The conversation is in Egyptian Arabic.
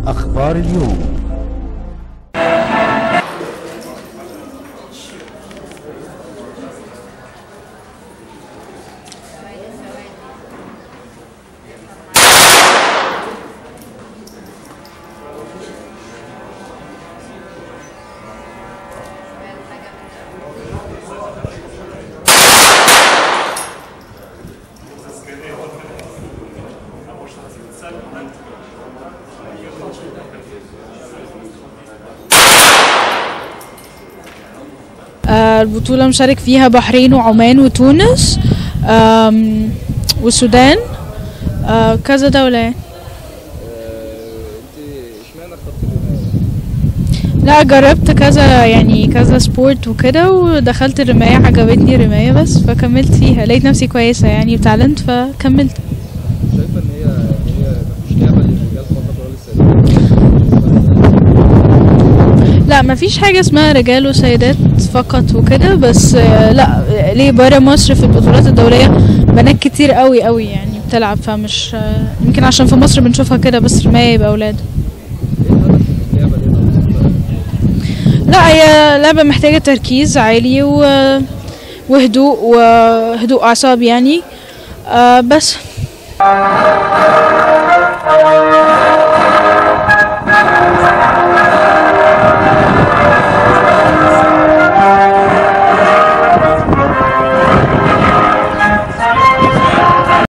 أخبار اليوم آه، البطولة مشارك فيها بحرين وعمان وتونس آم، والسودان آه، كذا دولة يعني لا جربت كذا يعني كذا سبورت وكده ودخلت الرماية عجبتني الرماية بس فكملت فيها لقيت نفسي كويسة يعني وتالنت فكملت شايفه ان هي هي مش لعبه للرجال فقط ولا للسيدات لا مفيش حاجة اسمها رجال وسيدات فقط وكده بس آه، لا ليه برا مصر في البطولات الدولية بنات كتير قوي قوي يعني بتلعب فمش آه، يمكن عشان في مصر بنشوفها كده بس رماية يبقى أولاد ايه الهدف من اللعبه دي طب؟ لا هي لعبة محتاجة تركيز عالي و... وهدوء وهدوء أعصاب يعني آه بس